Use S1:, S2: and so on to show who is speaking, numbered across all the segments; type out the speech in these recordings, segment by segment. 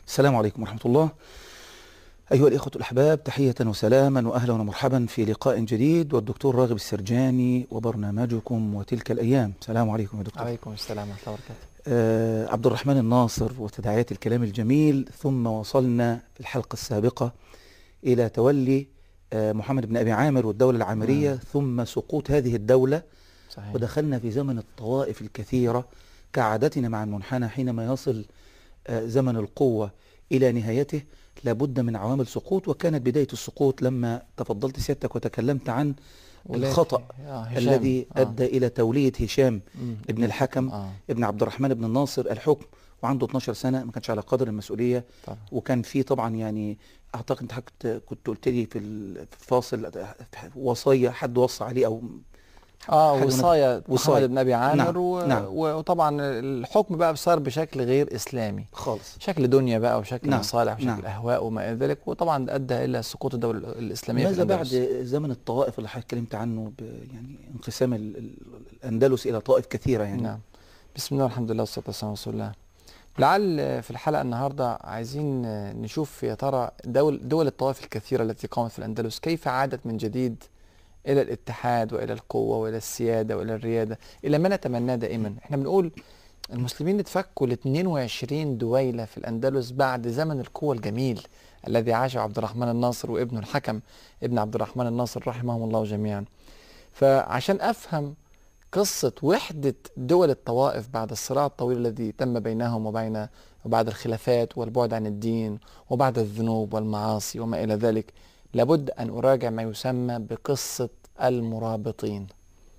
S1: السلام عليكم ورحمة الله أيها الإخوة الأحباب تحية وسلاما وأهلا ومرحبا في لقاء جديد والدكتور راغب السرجاني وبرنامجكم وتلك الأيام السلام عليكم يا دكتور
S2: عليكم السلام ورحمة الله وبركاته
S1: آه عبد الرحمن الناصر وتداعيات الكلام الجميل ثم وصلنا في الحلقة السابقة إلى تولي آه محمد بن أبي عامر والدولة العامرية
S2: نعم.
S1: ثم سقوط هذه الدولة
S2: صحيح
S1: ودخلنا في زمن الطوائف الكثيرة كعادتنا مع المنحنى حينما يصل آه، زمن القوة إلى نهايته لابد من عوامل سقوط وكانت بداية السقوط لما تفضلت سيادتك وتكلمت عن
S2: ولاية-
S1: الخطأ
S2: آه هشام.
S1: الذي
S2: آه.
S1: أدى إلى تولية هشام
S2: مم.
S1: ابن الحكم
S2: آه.
S1: ابن عبد الرحمن بن الناصر الحكم وعنده 12 سنة ما كانش على قدر المسؤولية
S2: طبعا
S1: وكان في طبعا يعني اعتقد انت حكت كنت قلت لي في الفاصل وصيه حد وصى عليه او
S2: اه
S1: حاجة
S2: وصاية
S1: وصاية.
S2: محمد بن ابي عامر
S1: نعم،
S2: و...
S1: نعم.
S2: وطبعا الحكم بقى صار بشكل غير اسلامي
S1: خالص
S2: شكل دنيا بقى وشكل
S1: نعم،
S2: مصالح وشكل
S1: نعم.
S2: اهواء وما الى ذلك وطبعا ادى الى سقوط الدوله الاسلاميه في
S1: ماذا
S2: الأندلس.
S1: بعد زمن الطوائف اللي حضرتك اتكلمت عنه ب يعني انقسام ال- ال- الاندلس الى طوائف كثيره يعني
S2: نعم بسم الله والحمد لله والصلاه والسلام على رسول الله لعل في الحلقه النهارده عايزين نشوف يا ترى دول دول الطوائف الكثيره التي قامت في الاندلس كيف عادت من جديد الى الاتحاد والى القوه والى السياده والى الرياده الى ما نتمناه دائما احنا بنقول المسلمين اتفكوا ل 22 دويله في الاندلس بعد زمن القوه الجميل الذي عاشه عبد الرحمن الناصر وابنه الحكم ابن عبد الرحمن الناصر رحمهم الله جميعا فعشان افهم قصة وحدة دول الطوائف بعد الصراع الطويل الذي تم بينهم وبين وبعد الخلافات والبعد عن الدين وبعد الذنوب والمعاصي وما إلى ذلك لابد أن أراجع ما يسمى بقصة المرابطين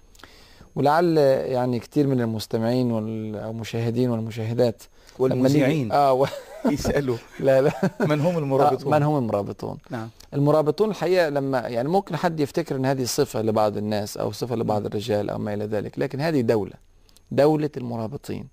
S2: ولعل يعني كتير من المستمعين والمشاهدين والمشاهدات لما نيجي-
S1: والمذيعين
S2: اه و...
S1: يسالوا
S2: لا لا
S1: من هم المرابطون
S2: آه من هم المرابطون
S1: نعم
S2: المرابطون الحقيقه لما يعني ممكن حد يفتكر ان هذه صفه لبعض الناس او صفه لبعض الرجال او ما الى ذلك لكن هذه دوله دوله المرابطين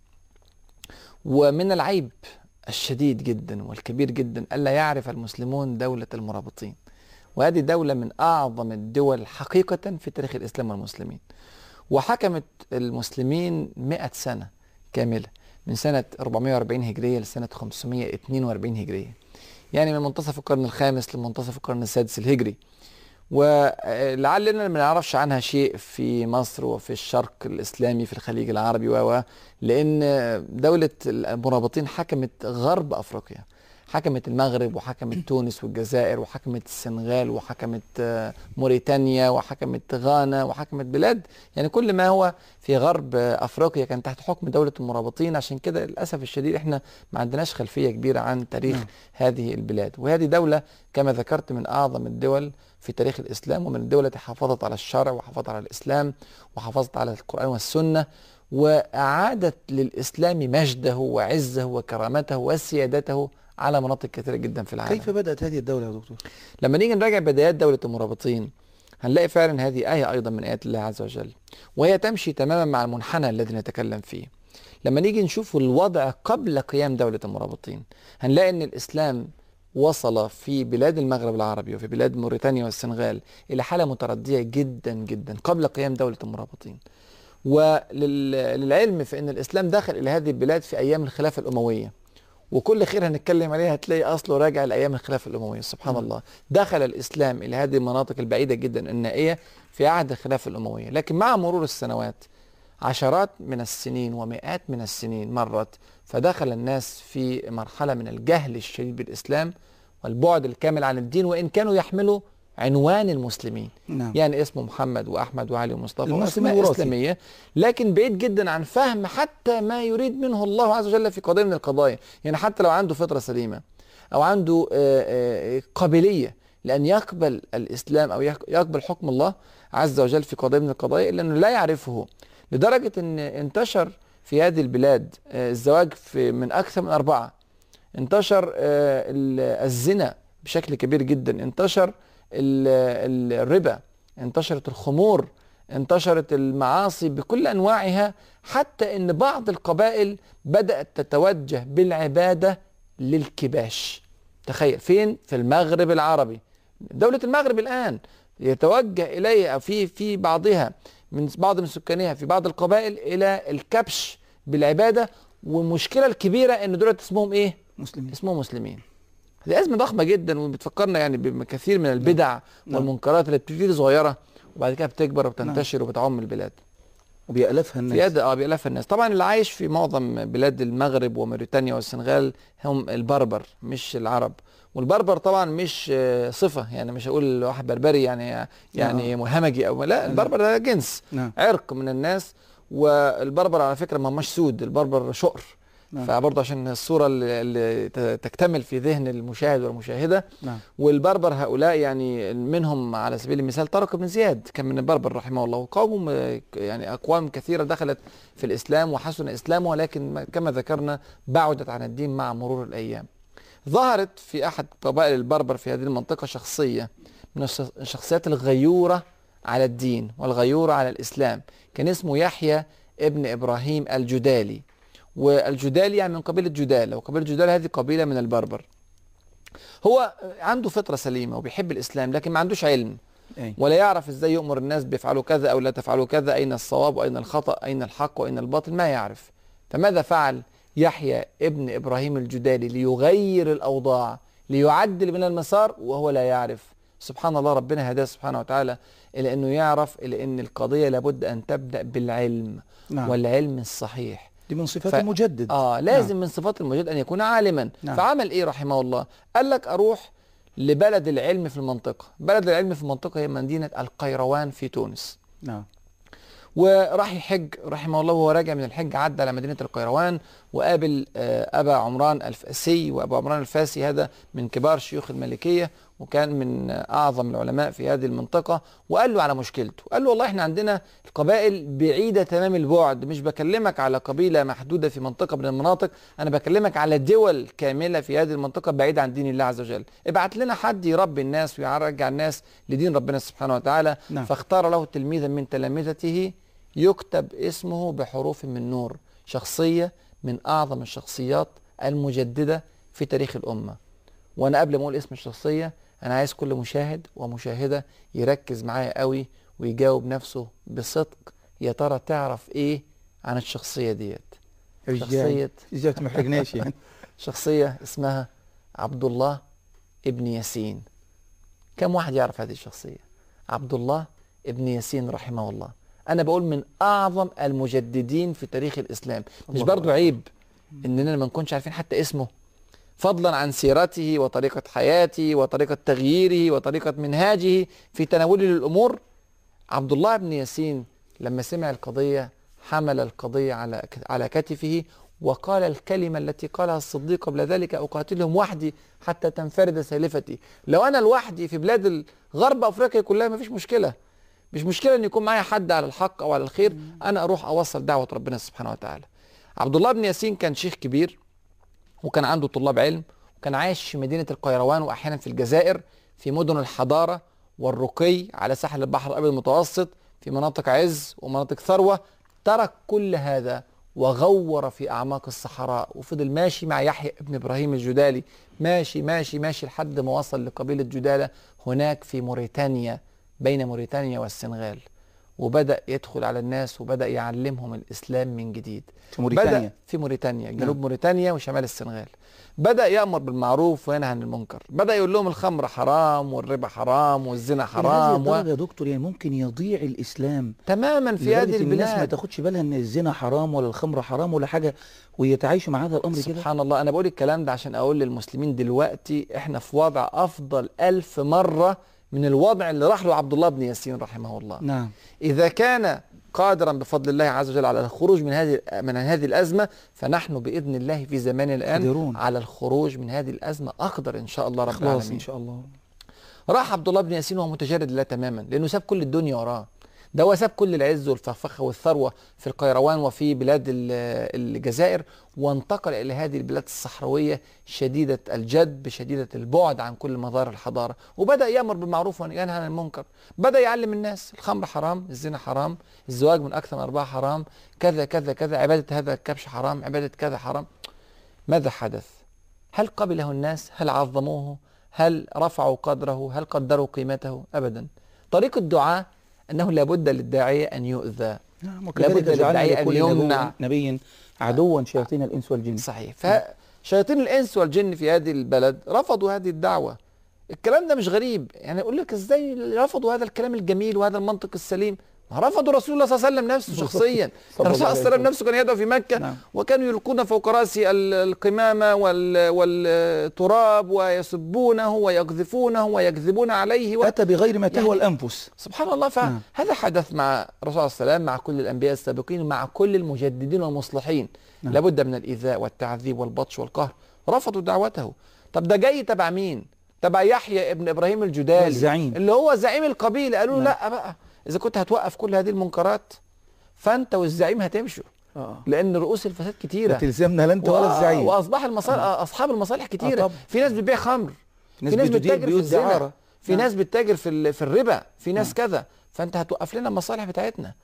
S2: ومن العيب الشديد جدا والكبير جدا الا يعرف المسلمون دوله المرابطين وهذه دوله من اعظم الدول حقيقه في تاريخ الاسلام والمسلمين وحكمت المسلمين 100 سنه كامله من سنه 440 هجريه لسنه 542 هجريه يعني من منتصف القرن الخامس لمنتصف القرن السادس الهجري ولعلنا ما نعرفش عنها شيء في مصر وفي الشرق الإسلامي في الخليج العربي و لأن دولة المرابطين حكمت غرب أفريقيا حكمت المغرب وحكمت تونس والجزائر وحكمت السنغال وحكمت آه، موريتانيا وحكمت غانا وحكمت بلاد يعني كل ما هو في غرب آه، افريقيا كان تحت حكم دوله المرابطين عشان كده للاسف الشديد احنا ما عندناش خلفيه كبيره عن تاريخ
S1: نعم.
S2: هذه البلاد وهذه دوله كما ذكرت من اعظم الدول في تاريخ الاسلام ومن الدول التي حافظت على الشرع وحافظت على الاسلام وحافظت على القران والسنه واعادت للاسلام مجده وعزه وكرامته وسيادته على مناطق كثيره جدا في العالم
S1: كيف بدات هذه الدوله يا دكتور
S2: لما نيجي نراجع بدايات دولة المرابطين هنلاقي فعلا هذه آية أيضا من آيات الله عز وجل وهي تمشي تماما مع المنحنى الذي نتكلم فيه لما نيجي نشوف الوضع قبل قيام دولة المرابطين هنلاقي أن الإسلام وصل في بلاد المغرب العربي وفي بلاد موريتانيا والسنغال إلى حالة متردية جدا جدا قبل قيام دولة المرابطين وللعلم في أن الإسلام دخل إلى هذه البلاد في أيام الخلافة الأموية وكل خير هنتكلم عليها هتلاقي اصله راجع لايام الخلافه الامويه سبحان الله دخل الاسلام الى هذه المناطق البعيده جدا النائيه في عهد الخلافه الامويه لكن مع مرور السنوات عشرات من السنين ومئات من السنين مرت فدخل الناس في مرحله من الجهل الشديد بالاسلام والبعد الكامل عن الدين وان كانوا يحملوا عنوان المسلمين
S1: نعم
S2: يعني اسمه محمد واحمد وعلي ومصطفى
S1: المسلم
S2: واسماء
S1: الوراثي.
S2: اسلاميه لكن بعيد جدا عن فهم حتى ما يريد منه الله عز وجل في قضيه من القضايا يعني حتى لو عنده فطره سليمه او عنده آه، آه، قابليه لان يقبل الاسلام او يق- يقبل حكم الله عز وجل في قضيه من القضايا الا انه لا يعرفه لدرجه ان انتشر في هذه البلاد آه، الزواج في من اكثر من اربعه انتشر آه، ال- الزنا بشكل كبير جدا انتشر ال- ال- الربا انتشرت الخمور انتشرت المعاصي بكل انواعها حتى ان بعض القبائل بدات تتوجه بالعباده للكباش تخيل فين في المغرب العربي دوله المغرب الان يتوجه اليها في في بعضها من بعض من سكانها في بعض القبائل الى الكبش بالعباده والمشكله الكبيره ان دول اسمهم ايه
S1: مسلمين
S2: اسمهم مسلمين دي أزمة ضخمة جدا وبتفكرنا يعني بكثير من البدع
S1: نعم.
S2: والمنكرات اللي بتبتدي صغيرة وبعد كده بتكبر وبتنتشر وبتعم البلاد
S1: وبيألفها
S2: في
S1: الناس
S2: يد اه بيلاف الناس طبعا اللي عايش في معظم بلاد المغرب وموريتانيا والسنغال هم البربر مش العرب والبربر طبعا مش آه، صفة يعني مش هقول واحد بربري يعني يعني همجي او لا البربر ده جنس
S1: نعم
S2: عرق من الناس والبربر على فكرة ما هماش سود البربر شقر
S1: نعم.
S2: فبرضه عشان الصورة اللي, اللي ت- تكتمل في ذهن المشاهد والمشاهدة
S1: نعم
S2: والبربر هؤلاء يعني منهم على سبيل المثال طارق بن زياد كان من البربر رحمه الله وقوم آه، يعني اقوام كثيره دخلت في الاسلام وحسن اسلامه ولكن ما- كما ذكرنا بعدت عن الدين مع مرور الايام. ظهرت في احد قبائل البربر في هذه المنطقه شخصيه من الش- الشخصيات الغيوره على الدين والغيوره على الاسلام كان اسمه يحيى ابن ابراهيم الجدالي والجدالي يعني من قبيله جدال وقبيله جدال هذه قبيله من البربر. هو عنده فطره سليمه وبيحب الاسلام لكن ما عندوش علم
S1: أي.
S2: ولا يعرف ازاي يؤمر الناس بيفعلوا كذا او لا تفعلوا كذا اين الصواب واين الخطا اين الحق واين الباطل ما يعرف فماذا فعل يحيى ابن ابراهيم الجدالي ليغير الاوضاع ليعدل من المسار وهو لا يعرف سبحان الله ربنا هداه سبحانه وتعالى الى انه يعرف الى ان القضيه لابد ان تبدا بالعلم
S1: نعم
S2: والعلم الصحيح
S1: دي من صفات
S2: ف-
S1: المجدد
S2: اه لازم من صفات المجد ان يكون عالما
S1: نعم.
S2: فعمل ايه رحمه الله قال لك اروح لبلد العلم في المنطقه بلد العلم في المنطقه هي مدينه القيروان في تونس
S1: نعم
S2: وراح يحج رحمه الله وهو راجع من الحج عدى على مدينه القيروان وقابل آه، ابا عمران الفاسي وابو عمران الفاسي هذا من كبار شيوخ المالكيه وكان من آه، اعظم العلماء في هذه المنطقه وقال له على مشكلته قال له والله احنا عندنا القبائل بعيده تمام البعد مش بكلمك على قبيله محدوده في منطقه من المناطق انا بكلمك على دول كامله في هذه المنطقه بعيده عن دين الله عز وجل ابعت لنا حد يربي الناس ويرجع الناس لدين ربنا سبحانه وتعالى
S1: نعم.
S2: فاختار له تلميذا من تلامذته يكتب اسمه بحروف من نور شخصية من أعظم الشخصيات المجددة في تاريخ الأمة وأنا قبل ما أقول اسم الشخصية أنا عايز كل مشاهد ومشاهدة يركز معايا قوي ويجاوب نفسه بصدق يا ترى تعرف إيه عن الشخصية ديت شخصية
S1: ازاي ما محرجناش يعني
S2: شخصية اسمها عبد الله ابن ياسين كم واحد يعرف هذه الشخصية عبد الله ابن ياسين رحمه الله أنا بقول من أعظم المجددين في تاريخ الإسلام مش
S1: الله
S2: برضو عيب إننا ما نكونش عارفين حتى اسمه فضلا عن سيرته وطريقة حياته وطريقة تغييره وطريقة منهاجه في تناوله للأمور عبد الله بن ياسين لما سمع القضية حمل القضية على على كتفه وقال الكلمة التي قالها الصديق قبل ذلك أقاتلهم وحدي حتى تنفرد سالفتي لو أنا لوحدي في بلاد غرب أفريقيا كلها مفيش مشكلة مش مشكلة أن يكون معايا حد على الحق أو على الخير أنا أروح أوصل دعوة ربنا سبحانه وتعالى عبد الله بن ياسين كان شيخ كبير وكان عنده طلاب علم وكان عايش في مدينة القيروان وأحيانا في الجزائر في مدن الحضارة والرقي على ساحل البحر الأبيض المتوسط في مناطق عز ومناطق ثروة ترك كل هذا وغور في أعماق الصحراء وفضل ماشي مع يحيى ابن إبراهيم الجدالي ماشي ماشي ماشي لحد ما وصل لقبيلة جدالة هناك في موريتانيا بين موريتانيا والسنغال وبدأ يدخل على الناس وبدأ يعلمهم الإسلام من جديد
S1: في موريتانيا
S2: بدأ في موريتانيا جنوب
S1: نعم.
S2: موريتانيا وشمال السنغال بدأ يأمر بالمعروف وينهى عن المنكر بدأ يقول لهم الخمر حرام والربا حرام والزنا
S1: إلى هذه
S2: حرام
S1: الدرجة
S2: و...
S1: يا دكتور يعني ممكن يضيع الإسلام
S2: تماما في
S1: لدرجة
S2: هذه
S1: الناس ما
S2: البلاد
S1: تاخدش بالها ان الزنا حرام ولا الخمر حرام ولا حاجة ويتعايشوا مع هذا الأمر كده
S2: سبحان الله أنا بقول الكلام ده عشان أقول للمسلمين دلوقتي إحنا في وضع أفضل ألف مرة من الوضع اللي راح له عبد الله بن ياسين رحمه الله
S1: نعم
S2: إذا كان قادرا بفضل الله عز وجل على الخروج من هذه من هذه الأزمة فنحن بإذن الله في زماننا الآن
S1: قادرون.
S2: على الخروج من هذه الأزمة أقدر إن شاء الله رب
S1: خلاص
S2: العالمين
S1: إن شاء الله
S2: راح عبد الله بن ياسين وهو متجرد لله تماما لأنه ساب كل الدنيا وراه ده هو ساب كل العز والفخفخة والثروة في القيروان وفي بلاد ال- الجزائر وانتقل إلى هذه البلاد الصحراوية شديدة الجدب شديدة البعد عن كل مظاهر الحضارة وبدأ يأمر بالمعروف وينهى عن المنكر بدأ يعلم الناس الخمر حرام الزنا حرام الزواج من أكثر من أربعة حرام كذا كذا كذا عبادة هذا الكبش حرام عبادة كذا حرام ماذا حدث هل قبله الناس هل عظموه هل رفعوا قدره هل قدروا قيمته أبدا طريق الدعاء أنه لابد للداعية أن يؤذى
S1: نعم
S2: لابد
S1: وكذلك جعلنا
S2: للداعية أن
S1: لكل
S2: يمنع.
S1: نبي نبي عدوا شياطين الإنس والجن
S2: صحيح شياطين الانس والجن في هذه البلد رفضوا هذه الدعوه الكلام ده مش غريب يعني يقول لك ازاي رفضوا هذا الكلام الجميل وهذا المنطق السليم ما رفضوا رسول الله صلى الله عليه وسلم نفسه شخصيا
S1: صلى
S2: الرسول
S1: الله
S2: صلى الله
S1: عليه
S2: عليه وسلم
S1: وسلم.
S2: نفسه كان يدعو في مكة
S1: نعم.
S2: وكانوا يلقون فوق راسه ال- القمامة وال- والتراب ويسبونه ويقذفونه ويكذبون عليه و...
S1: أتى بغير ما تهوى
S2: يعني-
S1: الأنفس
S2: سبحان الله
S1: نعم.
S2: فهذا حدث مع الرسول عليه السلام مع كل الانبياء السابقين ومع كل المجددين والمصلحين
S1: نعم.
S2: لابد من الايذاء والتعذيب والبطش والقهر رفضوا دعوته طب ده جاي تبع مين تبع يحيى ابن ابراهيم الجدالي
S1: الزعيم.
S2: اللي هو زعيم القبيله قالوا له
S1: نعم.
S2: لا بقى اذا كنت هتوقف كل هذه المنكرات فانت والزعيم هتمشوا
S1: آه.
S2: لان رؤوس الفساد كتيره
S1: تلزمنا لا أنت ولا
S2: و-
S1: الزعيم
S2: واصبح المصالح اصحاب المصالح كتيره
S1: طبعا.
S2: في ناس بتبيع خمر
S1: ناس
S2: في ناس
S1: بتدير
S2: بتتاجر في
S1: بيوت
S2: الزنا
S1: دعارة.
S2: في
S1: نعم.
S2: ناس بتتاجر في ال- في الربا في ناس كذا فانت هتوقف لنا المصالح بتاعتنا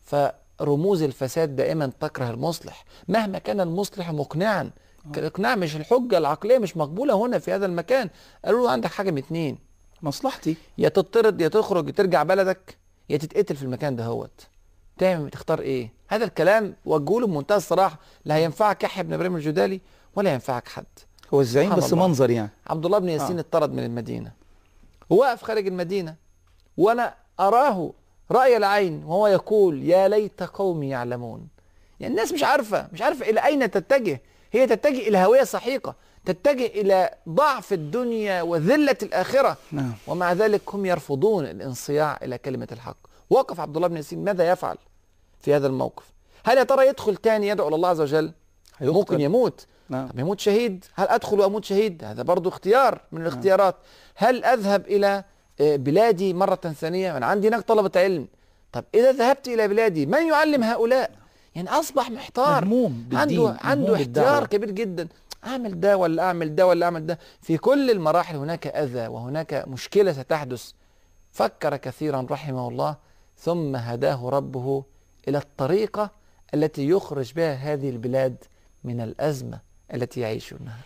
S2: فرموز الفساد دائما تكره المصلح مهما كان المصلح مقنعا الاقناع مش الحجه العقليه مش مقبوله هنا في هذا المكان قالوا له عندك حاجه من اتنين
S1: مصلحتي
S2: يا تطرد يا تخرج يا ترجع بلدك يا تتقتل في المكان ده هوت تعمل تختار ايه هذا الكلام وجهه له بمنتهى الصراحه لا هينفعك يحيى بن ابراهيم الجدالي ولا ينفعك حد
S1: هو الزعيم
S2: سبحان
S1: بس
S2: الله.
S1: منظر يعني
S2: عبد الله بن ياسين
S1: آه.
S2: اتطرد من المدينه ووقف خارج المدينه وانا اراه راي العين وهو يقول يا ليت قومي يعلمون يعني الناس مش عارفه مش عارفه الى اين تتجه هي تتجه الى هويه سحيقه تتجه الى ضعف الدنيا وذله الاخره
S1: نعم
S2: ومع ذلك هم يرفضون الانصياع الى كلمه الحق وقف عبد الله بن ياسين ماذا يفعل في هذا الموقف هل يا ترى يدخل تاني يدعو الى الله عز وجل
S1: هيقتل.
S2: ممكن يموت
S1: نعم
S2: طب يموت شهيد هل ادخل واموت شهيد هذا برضو اختيار من الاختيارات هل اذهب الى آه، بلادي مره ثانيه انا عندي هناك طلبه علم طب اذا ذهبت الى بلادي من يعلم هؤلاء يعني اصبح محتار
S1: مهموم بالدين
S2: عنده
S1: مهموم
S2: عنده
S1: بالدعوة.
S2: احتيار كبير جدا اعمل ده ولا اعمل ده ولا اعمل ده في كل المراحل هناك اذى وهناك مشكله ستحدث فكر كثيرا رحمه الله ثم هداه ربه الى الطريقه التي يخرج بها هذه البلاد من الازمه التي يعيشونها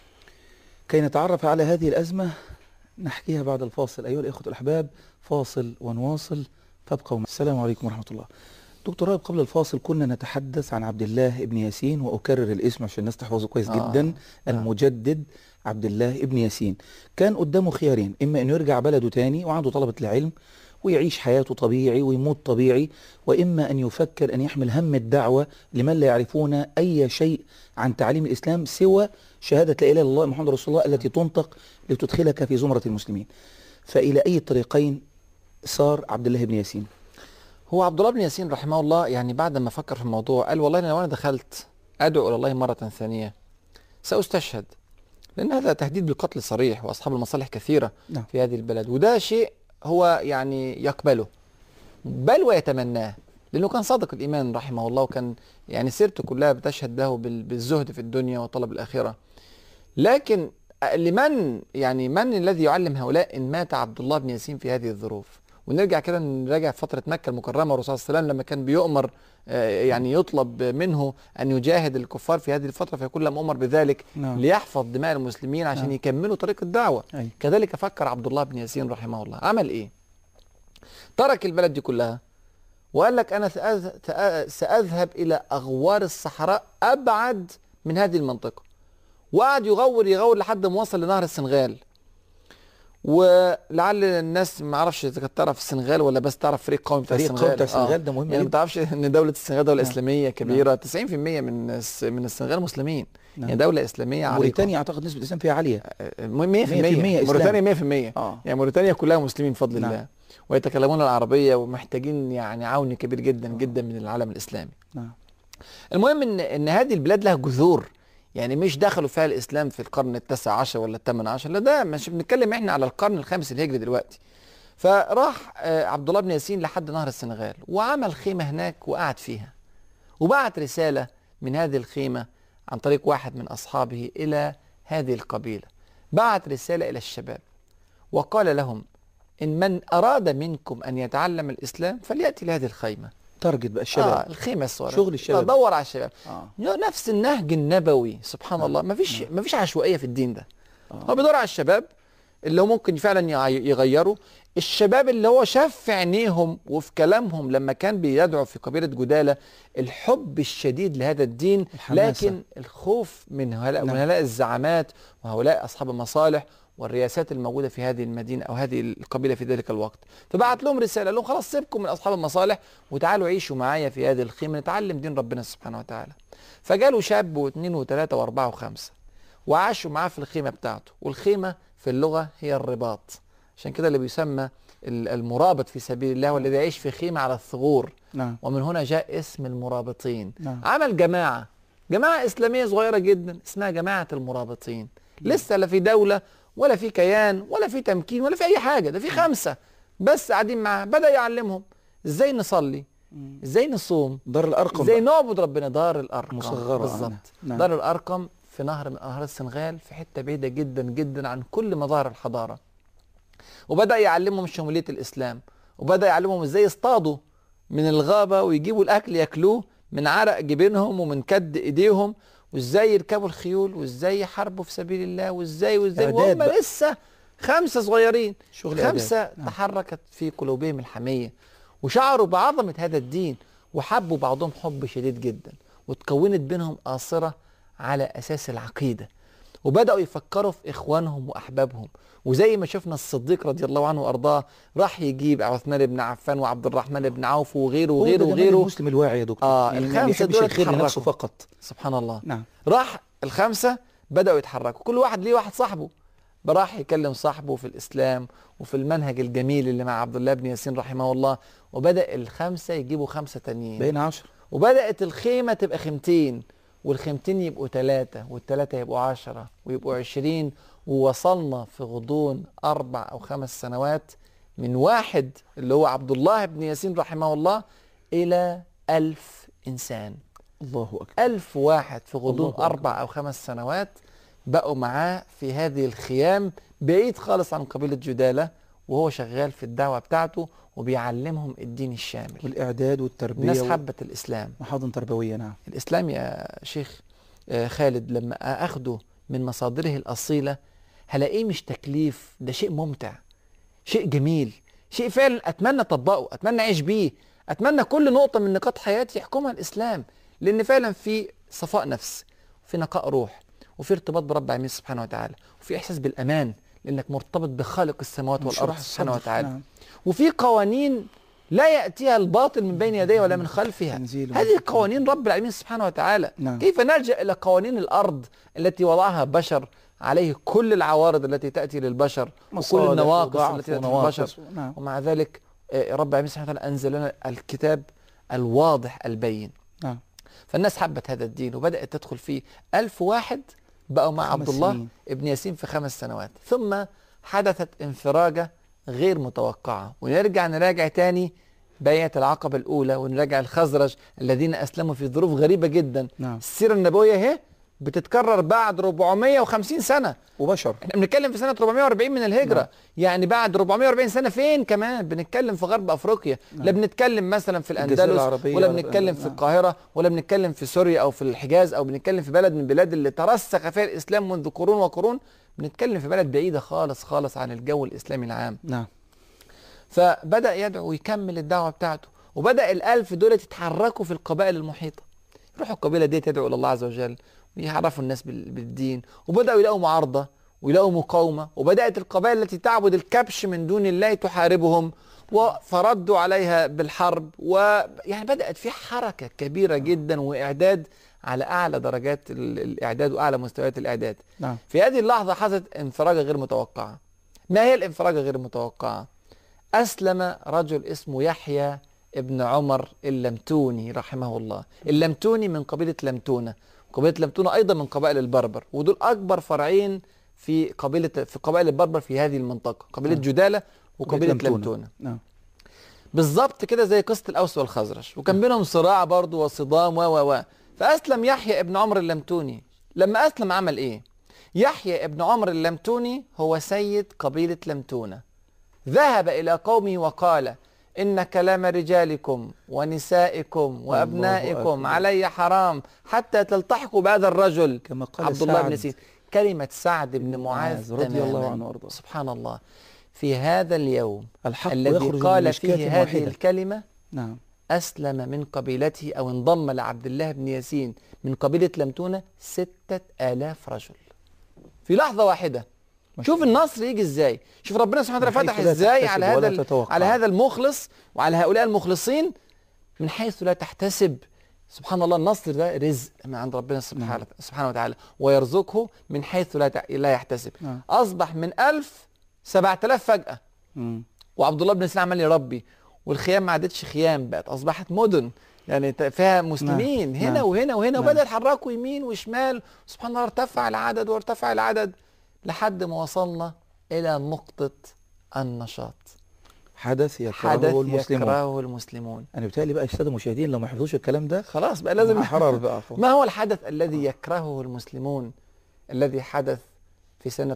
S1: كي نتعرف على هذه الأزمة نحكيها بعد الفاصل أيها الإخوة الأحباب فاصل ونواصل فابقوا معنا. السلام عليكم ورحمة الله دكتور رائب قبل الفاصل كنا نتحدث عن عبد الله ابن ياسين وأكرر الاسم عشان الناس تحفظه كويس
S2: آه.
S1: جدا المجدد عبد الله ابن ياسين كان قدامه خيارين إما أنه يرجع بلده تاني وعنده طلبة العلم ويعيش حياته طبيعي ويموت طبيعي وإما أن يفكر أن يحمل هم الدعوة لمن لا يعرفون أي شيء عن تعليم الإسلام سوى شهادة لا إله إلا الله محمد رسول الله التي تنطق لتدخلك في زمرة المسلمين فإلى أي الطريقين صار عبد الله بن ياسين
S2: هو عبد الله بن ياسين رحمه الله يعني بعد ما فكر في الموضوع قال والله أنا لو انا دخلت ادعو الى الله مره ثانيه ساستشهد لان هذا تهديد بالقتل صريح واصحاب المصالح كثيره
S1: نعم.
S2: في هذه البلد وده شيء هو يعني يقبله بل ويتمناه لانه كان صادق الايمان رحمه الله وكان يعني سيرته كلها بتشهد له بال- بالزهد في الدنيا وطلب الاخره لكن لمن يعني من الذي يعلم هؤلاء ان مات عبد الله بن ياسين في هذه الظروف ونرجع كده نراجع فتره مكه المكرمه والرسول صلى الله عليه وسلم لما كان بيؤمر آه، يعني يطلب منه ان يجاهد الكفار في هذه الفتره فيكون لم امر بذلك
S1: نعم.
S2: ليحفظ دماء المسلمين عشان
S1: نعم.
S2: يكملوا طريق الدعوه
S1: أي.
S2: كذلك فكر عبد الله بن ياسين رحمه الله عمل ايه ترك البلد دي كلها وقال لك انا سأذ- سأ- ساذهب الى اغوار الصحراء ابعد من هذه المنطقه وقعد يغور يغور لحد ما وصل لنهر السنغال ولعل الناس ما اعرفش اذا كانت تعرف السنغال ولا بس تعرف فريق قومي بتاع
S1: فريق
S2: السنغال
S1: قومي بتاع السنغال ده مهم
S2: يعني ما
S1: جدا.
S2: تعرفش ان دوله السنغال دوله
S1: نعم.
S2: اسلاميه كبيره 90% من الس- من السنغال مسلمين
S1: نعم.
S2: يعني دوله اسلاميه عريقه
S1: موريتانيا أعتقد نسبة الإسلام فيها عالية
S2: 100%
S1: 100%
S2: موريتانيا 100%
S1: آه.
S2: يعني موريتانيا كلها مسلمين بفضل
S1: نعم.
S2: الله ويتكلمون العربيه ومحتاجين يعني عون كبير جدا جدا من العالم الاسلامي
S1: نعم
S2: المهم ان ان هذه البلاد لها جذور يعني مش دخلوا فيها الاسلام في القرن التاسع عشر ولا الثامن عشر لا ده مش بنتكلم احنا على القرن الخامس الهجري دلوقتي فراح آه، عبد الله بن ياسين لحد نهر السنغال وعمل خيمه هناك وقعد فيها وبعت رساله من هذه الخيمه عن طريق واحد من اصحابه الى هذه القبيله بعت رساله الى الشباب وقال لهم ان من اراد منكم ان يتعلم الاسلام فلياتي لهذه الخيمه
S1: تارجت بقى
S2: آه
S1: الشباب
S2: الخيمه الصغيره
S1: شغل الشباب.
S2: دور على الشباب
S1: آه.
S2: نفس النهج النبوي سبحان الله ما فيش ما فيش عشوائيه في الدين ده هو بيدور على الشباب اللي هو ممكن فعلا يغي- يغيروا الشباب اللي هو شاف في عينيهم وفي كلامهم لما كان بيدعو في قبيلة جدالة الحب الشديد لهذا الدين
S1: الحماسة.
S2: لكن الخوف من هؤلاء
S1: نعم.
S2: من هؤلاء الزعامات وهؤلاء أصحاب المصالح والرياسات الموجودة في هذه المدينة أو هذه القبيلة في ذلك الوقت فبعت لهم رسالة قال لهم خلاص سيبكم من أصحاب المصالح وتعالوا عيشوا معايا في هذه الخيمة نتعلم دين ربنا سبحانه وتعالى فجالوا شاب واثنين وثلاثة وأربعة وخمسة وعاشوا معاه في الخيمة بتاعته والخيمة في اللغة هي الرباط عشان كده اللي بيسمى ال- المرابط في سبيل الله والذي يعيش في خيمة على الثغور
S1: نعم
S2: ومن هنا جاء اسم المرابطين
S1: نعم.
S2: عمل جماعة جماعة إسلامية صغيرة جدا اسمها جماعة المرابطين لسه لا في دولة ولا في كيان ولا في تمكين ولا في أي حاجة ده في خمسة بس قاعدين معاه بدأ يعلمهم إزاي نصلي إزاي نصوم
S1: دار الارقم
S2: ازاي
S1: بقى.
S2: نعبد ربنا دار الارقم
S1: مصغرة،
S2: بالظبط
S1: نعم. نعم.
S2: دار الارقم في نهر من انهار السنغال في حته بعيده جدا جدا عن كل مظاهر الحضاره وبدا يعلمهم شموليه الاسلام وبدا يعلمهم ازاي يصطادوا من الغابه ويجيبوا الاكل ياكلوه من عرق جبينهم ومن كد ايديهم وازاي يركبوا الخيول وازاي يحاربوا في سبيل الله وازاي وازاي
S1: إعداد
S2: وهم
S1: بقى.
S2: لسه خمسه صغيرين
S1: شغل إعداد.
S2: خمسه
S1: نعم.
S2: تحركت في قلوبهم الحميه وشعروا بعظمه هذا الدين وحبوا بعضهم حب شديد جدا وتكونت بينهم آصرة على أساس العقيدة وبدأوا يفكروا في إخوانهم وأحبابهم وزي ما شفنا الصديق رضي الله عنه وأرضاه راح يجيب عثمان بن عفان وعبد الرحمن بن عوف وغيره
S1: هو ده
S2: وغيره
S1: جمال
S2: وغيره
S1: المسلم الواعي يا دكتور
S2: آه،
S1: يعني ما
S2: الخمسة
S1: بيحبش
S2: دول
S1: الخير لنفسه
S2: اتحركوا.
S1: فقط
S2: سبحان الله
S1: نعم
S2: راح الخمسة بدأوا يتحركوا كل واحد ليه واحد صاحبه راح يكلم صاحبه في الإسلام وفي المنهج الجميل اللي مع عبد الله بن ياسين رحمه الله وبدأ الخمسة يجيبوا خمسة تانيين
S1: بين عشر
S2: وبدأت الخيمة تبقى خيمتين والخيمتين يبقوا ثلاثة والثلاثة يبقوا عشرة ويبقوا عشرين ووصلنا في غضون أربع أو خمس سنوات من واحد اللي هو عبد الله بن ياسين رحمه الله إلى ألف إنسان
S1: الله اكبر
S2: ألف واحد في غضون
S1: الله أكبر.
S2: أربع أو خمس سنوات بقوا معاه في هذه الخيام بعيد خالص عن قبيلة جدالة وهو شغال في الدعوة بتاعته وبيعلمهم الدين الشامل
S1: والاعداد والتربيه
S2: الناس
S1: و-
S2: حبت الإسلام
S1: محاضن تربويه نعم
S2: الإسلام يا شيخ آه، خالد لما أخده من مصادره الأصيلة هلاقيه مش تكليف ده شيء ممتع شيء جميل شيء فعلا أتمنى أطبقه أتمنى أعيش بيه أتمنى كل نقطة من نقاط حياتي يحكمها الإسلام لأن فعلا في صفاء نفس في نقاء روح وفي ارتباط برب العالمين سبحانه وتعالى وفي إحساس بالأمان لأنك مرتبط بخالق السماوات والأرض
S1: انشراح
S2: سبحانه
S1: الصدر.
S2: وتعالى
S1: نعم.
S2: وفي قوانين لا يأتيها الباطل من بين يديه ولا من خلفها
S1: تنزيل
S2: هذه قوانين رب العالمين سبحانه وتعالى
S1: نعم.
S2: كيف نلجأ إلى قوانين الأرض التي وضعها بشر عليه كل العوارض التي تأتي للبشر وكل
S1: مصالح
S2: النواقص
S1: وضعف
S2: التي تأتي
S1: ونواقص.
S2: للبشر
S1: نعم
S2: ومع ذلك آه، رب العالمين سبحانه وتعالى أنزل لنا الكتاب الواضح البين
S1: نعم
S2: فالناس حبت هذا الدين وبدأت تدخل فيه ألف واحد بقوا مع
S1: خمس
S2: عبد الله
S1: سنين.
S2: ابن ياسين في خمس سنوات ثم حدثت انفراجة غير متوقعة ونرجع نراجع تاني بيعة العقبة الأولى ونراجع الخزرج الذين أسلموا في ظروف غريبة جدا
S1: نعم
S2: السيرة النبوية اهي بتتكرر بعد 450 سنة
S1: وبشر
S2: احنا بنتكلم في سنة 440 من الهجرة
S1: نعم.
S2: يعني بعد 440 سنة فين كمان بنتكلم في غرب أفريقيا
S1: نعم.
S2: لا بنتكلم مثلا في
S1: الجزيرة
S2: الأندلس
S1: العربية
S2: ولا
S1: ولا-
S2: بنتكلم في
S1: نعم.
S2: القاهرة ولا بنتكلم في سوريا أو في الحجاز أو بنتكلم في بلد من البلاد اللي ترسخ فيها الإسلام منذ قرون وقرون بنتكلم في بلد بعيدة خالص خالص عن الجو الإسلامي العام
S1: نعم
S2: فبدأ يدعو ويكمل الدعوة بتاعته وبدأ الألف دول يتحركوا في القبائل المحيطة يروحوا القبيلة دي تدعو إلى الله عز وجل ويعرفوا الناس بال- بالدين وبدأوا يلاقوا معارضة ويلاقوا مقاومة وبدأت القبائل التي تعبد الكبش من دون الله تحاربهم و- فردوا عليها بالحرب ويعني بدأت في حركة كبيرة جدا وإعداد على أعلى درجات ال- الإعداد وأعلى مستويات الإعداد
S1: نعم
S2: في هذه اللحظة حدثت انفراجة غير متوقعة ما هي الانفراجة غير المتوقعة؟ أسلم رجل اسمه يحيى ابن عمر اللمتوني رحمه الله اللمتوني من قبيلة لمتونة قبيلة لمتونة أيضا من قبائل البربر ودول أكبر فرعين في قبيلة في قبائل البربر في هذه المنطقة قبيلة
S1: نعم.
S2: جدالة وقبيلة
S1: لمتونة.
S2: لمتونة
S1: نعم
S2: بالظبط كده زي قصة الأوس والخزرج وكان بينهم صراع برضه وصدام و و و فأسلم يحيى ابن عمر اللمتوني لما أسلم عمل إيه؟ يحيى ابن عمر اللمتوني هو سيد قبيلة لمتونة ذهب إلى قومه وقال إن كلام رجالكم ونسائكم وأبنائكم
S1: أكبر.
S2: علي حرام حتى تلتحقوا بهذا الرجل
S1: كما قال
S2: عبد الله بن
S1: سعد
S2: يزيد كلمة سعد بن معاذ
S1: معاذ رضي الله
S2: تماماً.
S1: عنه وارضاه
S2: سبحان الله في هذا اليوم
S1: الحق
S2: الذي
S1: يخرج من
S2: قال
S1: مشكاة
S2: فيه هذه
S1: واحدة.
S2: الكلمة
S1: نعم
S2: أسلم من قبيلته أو انضم لعبد الله بن ياسين من قبيلة لمتونة ستة آلاف رجل في لحظة واحدة
S1: ما
S2: شوف
S1: شاء الله.
S2: النصر يجي ازاي شوف ربنا سبحانه وتعالى
S1: من
S2: فتح
S1: حيث لا
S2: ازاي
S1: تحتسب
S2: على هذا
S1: ولا
S2: ال-
S1: تتوقع.
S2: على هذا المخلص وعلى هؤلاء المخلصين من حيث لا تحتسب سبحان الله النصر ده رزق من عند ربنا سبحانه سبحانه وتعالى ويرزقه من حيث لا تع- لا يحتسب
S1: نعم.
S2: اصبح من ألف سبعة آلاف فجأة
S1: مم.
S2: وعبد الله بن سلام عمال يربي والخيام ما عادتش خيام بقت اصبحت مدن يعني ت- فيها مسلمين
S1: نعم.
S2: هنا
S1: نعم.
S2: وهنا وهنا
S1: نعم.
S2: وبدا يتحركوا يمين وشمال سبحان الله ارتفع العدد وارتفع العدد لحد ما وصلنا الى نقطه النشاط
S1: حدث يكرهه
S2: حدث
S1: المسلمون
S2: يكرهه المسلمون
S1: انا بتهيألي بقى الساده المشاهدين لو ما حفظوش الكلام ده
S2: خلاص بقى لازم
S1: حرر بقى
S2: ما هو الحدث الذي يكرهه المسلمون الذي حدث في سنة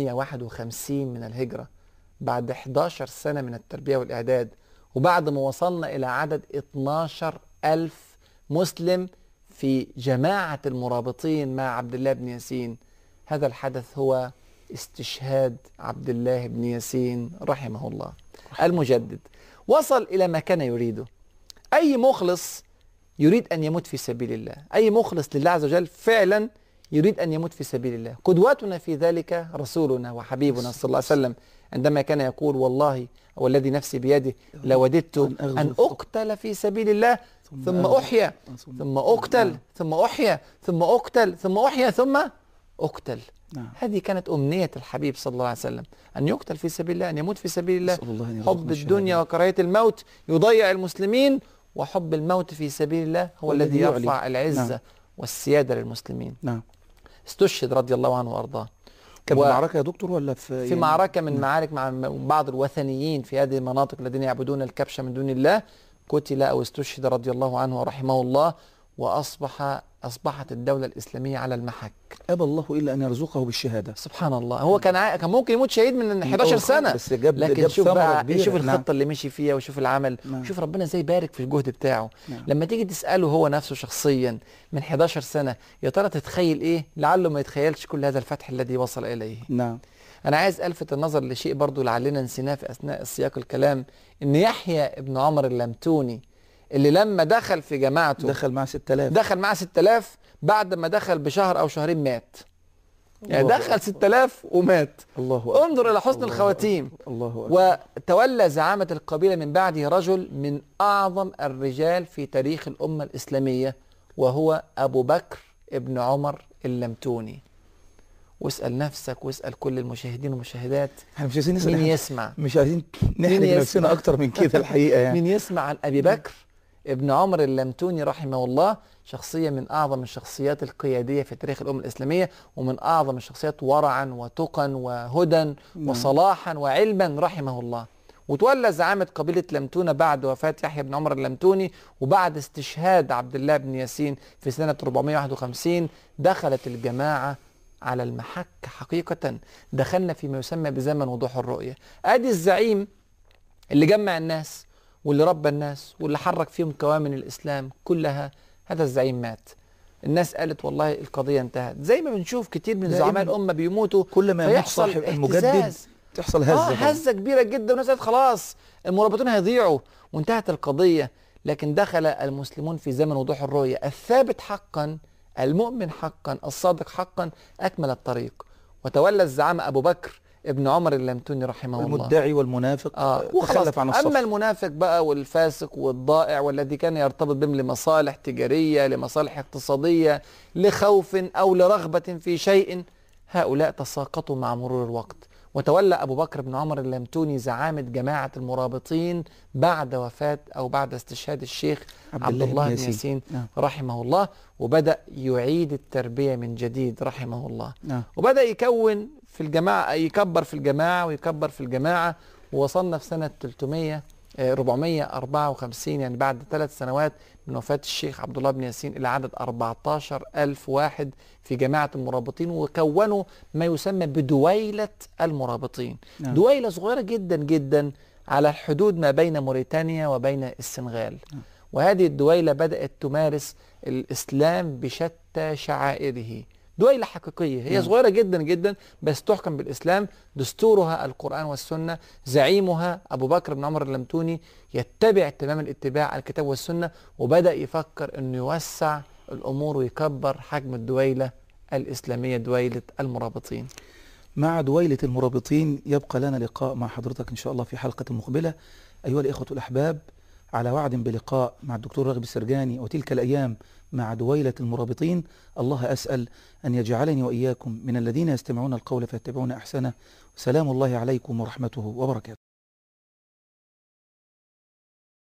S2: 451 من الهجرة بعد 11 سنة من التربية والإعداد وبعد ما وصلنا إلى عدد 12 ألف مسلم في جماعة المرابطين مع عبد الله بن ياسين هذا الحدث هو استشهاد عبد الله بن ياسين رحمه الله المجدد وصل إلى ما كان يريده أي مخلص يريد أن يموت في سبيل الله أي مخلص لله عز وجل فعلا يريد أن يموت في سبيل الله قدوتنا في ذلك رسولنا وحبيبنا صلى الله عليه وسلم عندما كان يقول والله والذي نفسي بيده لوددت
S1: أن أغزو
S2: أن
S1: في-
S2: أقتل في سبيل الله ثم
S1: أغزو.
S2: أحيا ثم أقتل ثم أحيا ثم أقتل ثم أحيا ثم أقتل
S1: نعم
S2: هذه كانت أمنية الحبيب صلى الله عليه وسلم أن يقتل في سبيل الله أن يموت في سبيل الله
S1: نسأل الله أن يرزقنا
S2: حب
S1: الشهادة.
S2: الدنيا وكراهية الموت يضيع المسلمين وحب الموت في سبيل الله هو الذي
S1: والذي يعلي.
S2: يرفع العزة
S1: نعم.
S2: والسيادة للمسلمين
S1: نعم
S2: استشهد رضي الله عنه وأرضاه
S1: كان
S2: و-
S1: في معركه يا دكتور ولا في
S2: في
S1: يعني-
S2: معركة من معارك مع م- بعض الوثنيين في هذه المناطق الذين يعبدون الكبش من دون الله قتل أو استشهد رضي الله عنه ورحمه الله وأصبح أصبحت الدولة الإسلامية على المحك
S1: ابى الله الا ان يرزقه بالشهاده
S2: سبحان الله هو كان عا- كان ممكن يموت شهيد من 11
S1: أول
S2: سنة
S1: بس جاب
S2: لكن
S1: جاب
S2: شوف
S1: ثمرة
S2: بقى
S1: كبيرة.
S2: شوف
S1: نعم.
S2: الخطه اللي مشي فيها وشوف العمل
S1: نعم.
S2: شوف ربنا ازاي بارك في الجهد بتاعه
S1: نعم.
S2: لما تيجي تساله هو نفسه شخصيا من 11 سنه يا ترى تتخيل ايه لعله ما يتخيلش كل هذا الفتح الذي وصل اليه
S1: نعم
S2: انا عايز الفت النظر لشيء برضو لعلنا نسيناه في اثناء سياق الكلام ان يحيى ابن عمر اللمتوني اللي لما دخل في جماعته
S1: دخل مع 6000
S2: دخل معاه 6000 بعد ما دخل بشهر او شهرين مات يعني
S1: الله
S2: دخل 6000 ومات
S1: الله أكبر.
S2: انظر الى حسن
S1: الله
S2: الخواتيم
S1: أكبر. الله أكبر.
S2: وتولى زعامة القبيلة من بعده رجل من أعظم الرجال في تاريخ الأمة الإسلامية وهو أبو بكر ابن عمر اللمتوني واسأل نفسك واسأل كل المشاهدين والمشاهدات
S1: احنا مش عايزين نسال
S2: مين
S1: إحنا
S2: يسمع
S1: مش عايزين نحرج
S2: يسمع؟
S1: نفسنا اكتر من كده الحقيقه يعني
S2: مين يسمع عن أبي بكر ابن عمر اللمتوني رحمه الله شخصية من أعظم الشخصيات القيادية في تاريخ الأمة الإسلامية ومن أعظم الشخصيات ورعا وتقا وهدى
S1: نعم.
S2: وصلاحا وعلما رحمه الله وتولى زعامة قبيلة لمتونة بعد وفاة يحيى بن عمر اللمتوني وبعد استشهاد عبد الله بن ياسين في سنة 451 دخلت الجماعة على المحك حقيقة دخلنا فيما يسمى بزمن وضوح الرؤية ادي الزعيم اللي جمع الناس واللي ربى الناس واللي حرك فيهم كوامن الإسلام كلها هذا الزعيم مات الناس قالت والله القضية انتهت زي ما بنشوف كتير من
S1: دائماً
S2: زعماء الأمة بيموتوا
S1: كل ما يموت
S2: فيحصل
S1: صاحب المجدد
S2: اهتزاز.
S1: تحصل
S2: اه
S1: هزه كده.
S2: هزة كبيرة جدا والناس قالت خلاص المرابطون هيضيعوا وانتهت القضية لكن دخل المسلمون في زمن وضوح الرؤية الثابت حقا المؤمن حقا الصادق حقا أكمل الطريق وتولى الزعامة أبو بكر ابن عمر اللمتوني رحمه الله
S1: المدعي والمنافق
S2: اه
S1: آه
S2: وخلاص
S1: تخلف عن الصف
S2: اما المنافق بقى والفاسق والضائع والذي كان يرتبط بهم لمصالح تجاريه لمصالح اقتصاديه لخوف او لرغبه في شيء هؤلاء تساقطوا مع مرور الوقت وتولى ابو بكر بن عمر اللمتوني زعامه جماعه المرابطين بعد وفاه او بعد استشهاد الشيخ عبد الله بن ياسين
S1: نعم
S2: رحمه الله وبدا يعيد التربيه من جديد رحمه الله
S1: نعم
S2: وبدأ يكون في الجماعة يكبر في الجماعة ويكبر في الجماعة ووصلنا في سنة 300 آه، 454 يعني بعد ثلاث سنوات من وفاة الشيخ عبد الله بن ياسين إلى عدد 14 ألف واحد في جماعة المرابطين وكونوا ما يسمى بدويلة المرابطين
S1: نعم.
S2: دويلة صغيرة جدا جدا على الحدود ما بين موريتانيا وبين السنغال
S1: نعم.
S2: وهذه الدويلة بدأت تمارس الإسلام بشتى شعائره دويلة حقيقية هي
S1: نعم.
S2: صغيرة جدا جدا بس تحكم بالإسلام دستورها القرآن والسنة زعيمها أبو بكر بن عمر اللمتوني يتبع تمام الاتباع الكتاب والسنة وبدأ يفكر أنه يوسع الأمور ويكبر حجم الدويلة الإسلامية دويلة المرابطين
S1: مع دويلة المرابطين يبقى لنا لقاء مع حضرتك إن شاء الله في حلقة مقبلة أيها الإخوة الأحباب على وعد بلقاء مع الدكتور راغب السرجاني وتلك الأيام مع دويلة المرابطين الله أسأل أن يجعلني وإياكم من الذين يستمعون القول فيتبعون أحسنه سلام الله عليكم ورحمته وبركاته